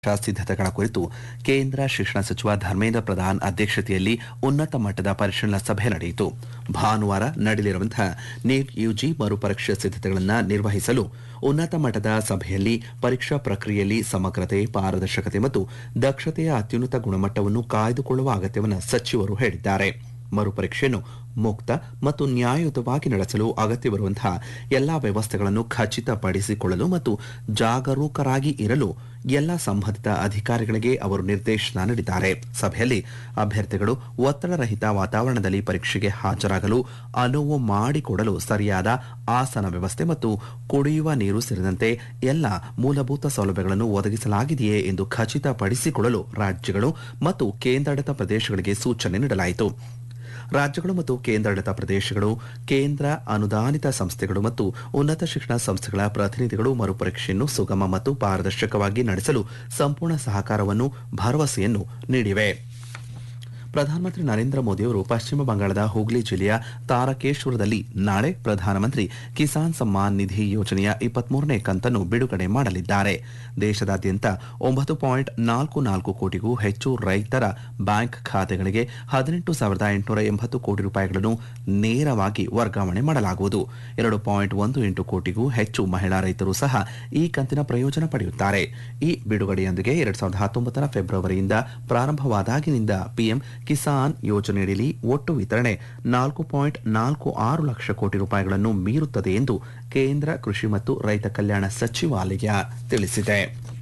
ಸಿದ್ಧತೆಗಳ ಕುರಿತು ಕೇಂದ್ರ ಶಿಕ್ಷಣ ಸಚಿವ ಧರ್ಮೇಂದ್ರ ಪ್ರಧಾನ್ ಅಧ್ಯಕ್ಷತೆಯಲ್ಲಿ ಉನ್ನತ ಮಟ್ಟದ ಪರಿಶೀಲನಾ ಸಭೆ ನಡೆಯಿತು ಭಾನುವಾರ ನಡೆಯಲಿರುವಂತಹ ನೀಟ್ ಯುಜಿ ಮರುಪರೀಕ್ಷೆ ಸಿದ್ಧತೆಗಳನ್ನು ನಿರ್ವಹಿಸಲು ಉನ್ನತ ಮಟ್ಟದ ಸಭೆಯಲ್ಲಿ ಪರೀಕ್ಷಾ ಪ್ರಕ್ರಿಯೆಯಲ್ಲಿ ಸಮಗ್ರತೆ ಪಾರದರ್ಶಕತೆ ಮತ್ತು ದಕ್ಷತೆಯ ಅತ್ಯುನ್ನತ ಗುಣಮಟ್ಟವನ್ನು ಕಾಯ್ದುಕೊಳ್ಳುವ ಅಗತ್ಯವನ್ನು ಸಚಿವರು ಹೇಳಿದ್ದಾರೆ ಮರುಪರೀಕ್ಷೆಯನ್ನು ಮುಕ್ತ ಮತ್ತು ನ್ಯಾಯಯುತವಾಗಿ ನಡೆಸಲು ಅಗತ್ಯವಿರುವಂತಹ ಎಲ್ಲಾ ವ್ಯವಸ್ಥೆಗಳನ್ನು ಖಚಿತಪಡಿಸಿಕೊಳ್ಳಲು ಮತ್ತು ಜಾಗರೂಕರಾಗಿ ಇರಲು ಎಲ್ಲ ಸಂಬಂಧಿತ ಅಧಿಕಾರಿಗಳಿಗೆ ಅವರು ನಿರ್ದೇಶನ ನೀಡಿದ್ದಾರೆ ಸಭೆಯಲ್ಲಿ ಅಭ್ಯರ್ಥಿಗಳು ಒತ್ತಡರಹಿತ ವಾತಾವರಣದಲ್ಲಿ ಪರೀಕ್ಷೆಗೆ ಹಾಜರಾಗಲು ಅನುವು ಮಾಡಿಕೊಡಲು ಸರಿಯಾದ ಆಸನ ವ್ಯವಸ್ಥೆ ಮತ್ತು ಕುಡಿಯುವ ನೀರು ಸೇರಿದಂತೆ ಎಲ್ಲ ಮೂಲಭೂತ ಸೌಲಭ್ಯಗಳನ್ನು ಒದಗಿಸಲಾಗಿದೆಯೇ ಎಂದು ಖಚಿತಪಡಿಸಿಕೊಳ್ಳಲು ರಾಜ್ಯಗಳು ಮತ್ತು ಕೇಂದ್ರಾಡಳಿತ ಪ್ರದೇಶಗಳಿಗೆ ಸೂಚನೆ ನೀಡಲಾಯಿತು ರಾಜ್ಯಗಳು ಮತ್ತು ಕೇಂದ್ರಾಡಳಿತ ಪ್ರದೇಶಗಳು ಕೇಂದ್ರ ಅನುದಾನಿತ ಸಂಸ್ಥೆಗಳು ಮತ್ತು ಉನ್ನತ ಶಿಕ್ಷಣ ಸಂಸ್ಥೆಗಳ ಪ್ರತಿನಿಧಿಗಳು ಮರುಪರೀಕ್ಷೆಯನ್ನು ಸುಗಮ ಮತ್ತು ಪಾರದರ್ಶಕವಾಗಿ ನಡೆಸಲು ಸಂಪೂರ್ಣ ಸಹಕಾರವನ್ನು ಭರವಸೆಯನ್ನು ನೀಡಿವೆ ಪ್ರಧಾನಮಂತ್ರಿ ನರೇಂದ್ರ ಮೋದಿಯವರು ಪಶ್ಚಿಮ ಬಂಗಾಳದ ಹುಗ್ಲಿ ಜಿಲ್ಲೆಯ ತಾರಕೇಶ್ವರದಲ್ಲಿ ನಾಳೆ ಪ್ರಧಾನಮಂತ್ರಿ ಕಿಸಾನ್ ಸಮ್ಮಾನ್ ನಿಧಿ ಯೋಜನೆಯ ಇಪ್ಪತ್ಮೂರನೇ ಕಂತನ್ನು ಬಿಡುಗಡೆ ಮಾಡಲಿದ್ದಾರೆ ದೇಶದಾದ್ಯಂತ ಒಂಬತ್ತು ಪಾಯಿಂಟ್ ನಾಲ್ಕು ನಾಲ್ಕು ಕೋಟಿಗೂ ಹೆಚ್ಚು ರೈತರ ಬ್ಯಾಂಕ್ ಖಾತೆಗಳಿಗೆ ಹದಿನೆಂಟು ಸಾವಿರದ ಎಂಟುನೂರ ಎಂಬತ್ತು ಕೋಟಿ ರೂಪಾಯಿಗಳನ್ನು ನೇರವಾಗಿ ವರ್ಗಾವಣೆ ಮಾಡಲಾಗುವುದು ಎರಡು ಪಾಯಿಂಟ್ ಒಂದು ಎಂಟು ಕೋಟಿಗೂ ಹೆಚ್ಚು ಮಹಿಳಾ ರೈತರು ಸಹ ಈ ಕಂತಿನ ಪ್ರಯೋಜನ ಪಡೆಯುತ್ತಾರೆ ಈ ಬಿಡುಗಡೆಯೊಂದಿಗೆ ಎರಡ್ ಸಾವಿರದ ಹತ್ತೊಂಬತ್ತರ ಫೆಬ್ರವರಿಯಿಂದ ಪ್ರಾರಂಭವಾದಾಗಿನಿಂದ ಪಿಎಂ ಕಿಸಾನ್ ಯೋಜನೆಯಡಿ ಒಟ್ಟು ವಿತರಣೆ ನಾಲ್ಕು ಪಾಯಿಂಟ್ ನಾಲ್ಕು ಆರು ಲಕ್ಷ ಕೋಟಿ ರೂಪಾಯಿಗಳನ್ನು ಮೀರುತ್ತದೆ ಎಂದು ಕೇಂದ್ರ ಕೃಷಿ ಮತ್ತು ರೈತ ಕಲ್ಯಾಣ ಸಚಿವಾಲಯ ತಿಳಿಸಿದೆ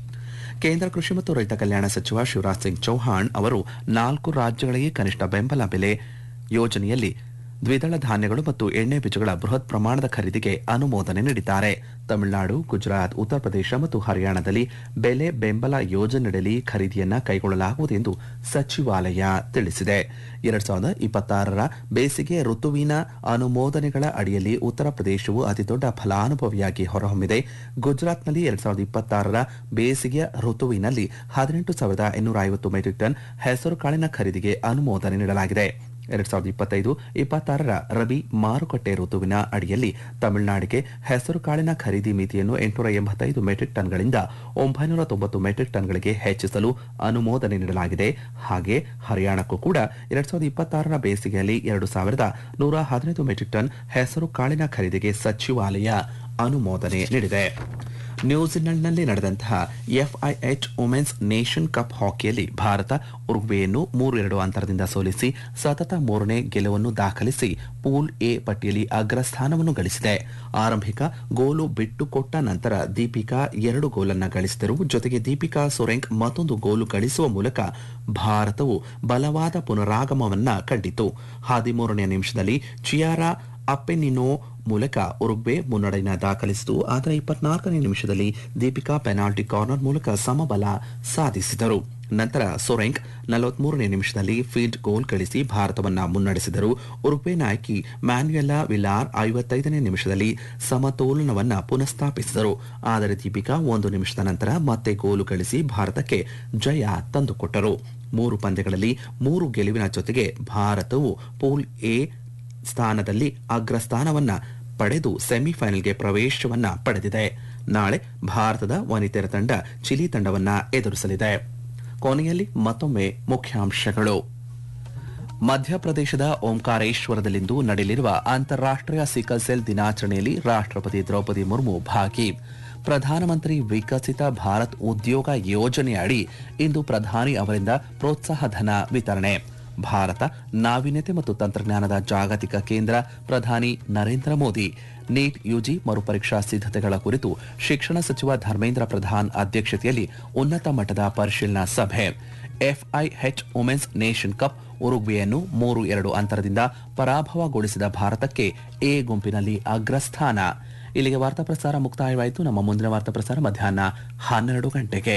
ಕೇಂದ್ರ ಕೃಷಿ ಮತ್ತು ರೈತ ಕಲ್ಯಾಣ ಸಚಿವ ಶಿವರಾಜ್ ಸಿಂಗ್ ಚೌಹಾಣ್ ಅವರು ನಾಲ್ಕು ರಾಜ್ಯಗಳಿಗೆ ಕನಿಷ್ಠ ಬೆಂಬಲ ಬೆಲೆ ಯೋಜನೆಯಲ್ಲಿ ದ್ವಿದಳ ಧಾನ್ಯಗಳು ಮತ್ತು ಎಣ್ಣೆ ಬೀಜಗಳ ಬೃಹತ್ ಪ್ರಮಾಣದ ಖರೀದಿಗೆ ಅನುಮೋದನೆ ನೀಡಿದ್ದಾರೆ ತಮಿಳುನಾಡು ಗುಜರಾತ್ ಉತ್ತರ ಪ್ರದೇಶ ಮತ್ತು ಹರಿಯಾಣದಲ್ಲಿ ಬೆಲೆ ಬೆಂಬಲ ಯೋಜನೆಯಡಿ ಖರೀದಿಯನ್ನ ಕೈಗೊಳ್ಳಲಾಗುವುದು ಎಂದು ಸಚಿವಾಲಯ ತಿಳಿಸಿದೆ ಎರಡ್ ಸಾವಿರದ ಇಪ್ಪತ್ತಾರರ ಬೇಸಿಗೆ ಋತುವಿನ ಅನುಮೋದನೆಗಳ ಅಡಿಯಲ್ಲಿ ಉತ್ತರ ಪ್ರದೇಶವು ಅತಿದೊಡ್ಡ ಫಲಾನುಭವಿಯಾಗಿ ಹೊರಹೊಮ್ಮಿದೆ ಗುಜರಾತ್ನಲ್ಲಿ ಎರಡ್ ಸಾವಿರದ ಇಪ್ಪತ್ತಾರರ ಬೇಸಿಗೆ ಋತುವಿನಲ್ಲಿ ಹದಿನೆಂಟು ಸಾವಿರದ ಇನ್ನೂರ ಐವತ್ತು ಮೆಟ್ರಿಕ್ ಟನ್ ಹೆಸರು ಕಾಳಿನ ಖರೀದಿಗೆ ಅನುಮೋದನೆ ನೀಡಲಾಗಿದೆ ಎರಡ್ ಸಾವಿರದ ಇಪ್ಪತ್ತೈದು ಇಪ್ಪತ್ತಾರರ ರಬಿ ಮಾರುಕಟ್ಟೆ ಋತುವಿನ ಅಡಿಯಲ್ಲಿ ತಮಿಳುನಾಡಿಗೆ ಹೆಸರು ಕಾಳಿನ ಖರೀದಿ ಮಿತಿಯನ್ನು ಎಂಟುನೂರ ಎಂಬತ್ತೈದು ಮೆಟ್ರಿಕ್ ಟನ್ಗಳಿಂದ ಒಂಬೈನೂರ ತೊಂಬತ್ತು ಮೆಟ್ರಿಕ್ ಟನ್ಗಳಿಗೆ ಹೆಚ್ಚಿಸಲು ಅನುಮೋದನೆ ನೀಡಲಾಗಿದೆ ಹಾಗೆ ಹರಿಯಾಣಕ್ಕೂ ಕೂಡ ಎರಡ್ ಸಾವಿರದ ಇಪ್ಪತ್ತಾರರ ಬೇಸಿಗೆಯಲ್ಲಿ ಎರಡು ಸಾವಿರದ ನೂರ ಹದಿನೈದು ಮೆಟ್ರಿಕ್ ಟನ್ ಹೆಸರು ಕಾಳಿನ ಖರೀದಿಗೆ ಸಚಿವಾಲಯ ಅನುಮೋದನೆ ನೀಡಿದೆ ನ್ಯೂಜಿಲೆಂಡ್ನಲ್ಲಿ ನಡೆದಂತಹ ಎಫ್ಐಎಚ್ ವುಮೆನ್ಸ್ ನೇಷನ್ ಕಪ್ ಹಾಕಿಯಲ್ಲಿ ಭಾರತ ಉರುಗ್ವೆಯನ್ನು ಮೂರು ಎರಡು ಅಂತರದಿಂದ ಸೋಲಿಸಿ ಸತತ ಮೂರನೇ ಗೆಲುವನ್ನು ದಾಖಲಿಸಿ ಪೂಲ್ ಎ ಪಟ್ಟಿಯಲ್ಲಿ ಅಗ್ರಸ್ಥಾನವನ್ನು ಗಳಿಸಿದೆ ಆರಂಭಿಕ ಗೋಲು ಬಿಟ್ಟುಕೊಟ್ಟ ನಂತರ ದೀಪಿಕಾ ಎರಡು ಗೋಲನ್ನು ಗಳಿಸಿದರು ಜೊತೆಗೆ ದೀಪಿಕಾ ಸೊರೆಂಗ್ ಮತ್ತೊಂದು ಗೋಲು ಗಳಿಸುವ ಮೂಲಕ ಭಾರತವು ಬಲವಾದ ಪುನರಾಗಮವನ್ನ ಕಂಡಿತು ಹದಿಮೂರನೇ ನಿಮಿಷದಲ್ಲಿ ಚಿಯಾರಾ ಅಪ್ಪೆನಿನೋ ಮೂಲಕ ಉರುಗ್ವೆ ಮುನ್ನಡೆಯನ್ನು ದಾಖಲಿಸಿತು ಆದರೆ ಇಪ್ಪತ್ನಾಲ್ಕನೇ ನಿಮಿಷದಲ್ಲಿ ದೀಪಿಕಾ ಪೆನಾಲ್ಟಿ ಕಾರ್ನರ್ ಮೂಲಕ ಸಮಬಲ ಸಾಧಿಸಿದರು ನಂತರ ಸೊರೆಂಗ್ ನಲವತ್ಮೂರನೇ ನಿಮಿಷದಲ್ಲಿ ಫೀಲ್ಡ್ ಗೋಲ್ ಗಳಿಸಿ ಭಾರತವನ್ನ ಮುನ್ನಡೆಸಿದರು ಉರುಗ್ವೆ ನಾಯಕಿ ಮ್ಯಾನ್ಯುಯೆಲಾ ವಿಲಾರ್ ಐವತ್ತೈದನೇ ನಿಮಿಷದಲ್ಲಿ ಸಮತೋಲನವನ್ನ ಪುನಃಸ್ಥಾಪಿಸಿದರು ಆದರೆ ದೀಪಿಕಾ ಒಂದು ನಿಮಿಷದ ನಂತರ ಮತ್ತೆ ಗೋಲು ಗಳಿಸಿ ಭಾರತಕ್ಕೆ ಜಯ ತಂದುಕೊಟ್ಟರು ಮೂರು ಪಂದ್ಯಗಳಲ್ಲಿ ಮೂರು ಗೆಲುವಿನ ಜೊತೆಗೆ ಭಾರತವು ಪೂಲ್ ಎ ಸ್ಥಾನದಲ್ಲಿ ಅಗ್ರಸ್ಥಾನವನ್ನ ಪಡೆದು ಸೆಮಿಫೈನಲ್ಗೆ ಪ್ರವೇಶವನ್ನ ಪಡೆದಿದೆ ನಾಳೆ ಭಾರತದ ವನಿತೆಯರ ತಂಡ ಚಿಲಿ ತಂಡವನ್ನ ಎದುರಿಸಲಿದೆ ಕೊನೆಯಲ್ಲಿ ಮತ್ತೊಮ್ಮೆ ಮುಖ್ಯಾಂಶಗಳು ಮಧ್ಯಪ್ರದೇಶದ ಓಂಕಾರೇಶ್ವರದಲ್ಲಿಂದು ನಡೆಯಲಿರುವ ಅಂತಾರಾಷ್ಟೀಯ ಸಿಕಲ್ ಸೆಲ್ ದಿನಾಚರಣೆಯಲ್ಲಿ ರಾಷ್ಟ್ರಪತಿ ದ್ರೌಪದಿ ಮುರ್ಮು ಭಾಗಿ ಪ್ರಧಾನಮಂತ್ರಿ ವಿಕಸಿತ ಭಾರತ್ ಉದ್ಯೋಗ ಯೋಜನೆಯ ಅಡಿ ಇಂದು ಪ್ರಧಾನಿ ಅವರಿಂದ ಪ್ರೋತ್ಸಾಹ ಧನ ವಿತರಣೆ ಭಾರತ ನಾವೀನ್ಯತೆ ಮತ್ತು ತಂತ್ರಜ್ಞಾನದ ಜಾಗತಿಕ ಕೇಂದ್ರ ಪ್ರಧಾನಿ ನರೇಂದ್ರ ಮೋದಿ ನೀಟ್ ಯುಜಿ ಮರುಪರೀಕ್ಷಾ ಸಿದ್ಧತೆಗಳ ಕುರಿತು ಶಿಕ್ಷಣ ಸಚಿವ ಧರ್ಮೇಂದ್ರ ಪ್ರಧಾನ್ ಅಧ್ಯಕ್ಷತೆಯಲ್ಲಿ ಉನ್ನತ ಮಟ್ಟದ ಪರಿಶೀಲನಾ ಸಭೆ ಎಫ್ಐಎಚ್ ವುಮೆನ್ಸ್ ನೇಷನ್ ಕಪ್ ಉರುಗ್ವೆಯನ್ನು ಮೂರು ಎರಡು ಅಂತರದಿಂದ ಪರಾಭವಗೊಳಿಸಿದ ಭಾರತಕ್ಕೆ ಎ ಗುಂಪಿನಲ್ಲಿ ಅಗ್ರಸ್ಥಾನ ಇಲ್ಲಿಗೆ ವಾರ್ತಾ ಪ್ರಸಾರ ಮುಕ್ತಾಯವಾಯಿತು ನಮ್ಮ ಮುಂದಿನ ವಾರ್ತಾ ಪ್ರಸಾರ ಮಧ್ಯಾಹ್ನ ಹನ್ನೆರಡು ಗಂಟೆಗೆ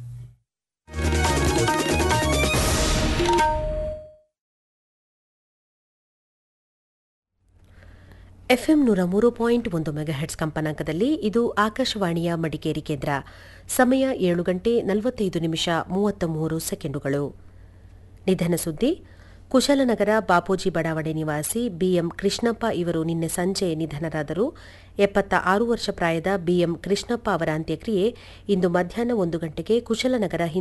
ಎಫ್ಎಂ ನೂರ ಮೂರು ಪಾಯಿಂಟ್ ಒಂದು ಮೆಗಾಹೆಟ್ಸ್ ಕಂಪನಾಂಕದಲ್ಲಿ ಇದು ಆಕಾಶವಾಣಿಯ ಮಡಿಕೇರಿ ಕೇಂದ್ರ ಸಮಯ ಏಳು ಗಂಟೆ ನಲವತ್ತೈದು ನಿಮಿಷ ಮೂವತ್ತ ಮೂರು ಸೆಕೆಂಡುಗಳು ನಿಧನ ಸುದ್ದಿ ಕುಶಲನಗರ ಬಾಪೂಜಿ ಬಡಾವಣೆ ನಿವಾಸಿ ಬಿಎಂ ಕೃಷ್ಣಪ್ಪ ಇವರು ನಿನ್ನೆ ಸಂಜೆ ನಿಧನರಾದರು ಎಪ್ಪತ್ತ ಆರು ವರ್ಷ ಪ್ರಾಯದ ಬಿಎಂ ಕೃಷ್ಣಪ್ಪ ಅವರ ಅಂತ್ಯಕ್ರಿಯೆ ಇಂದು ಮಧ್ಯಾಹ್ನ ಒಂದು ಗಂಟೆಗೆ ಕುಶಲನಗರ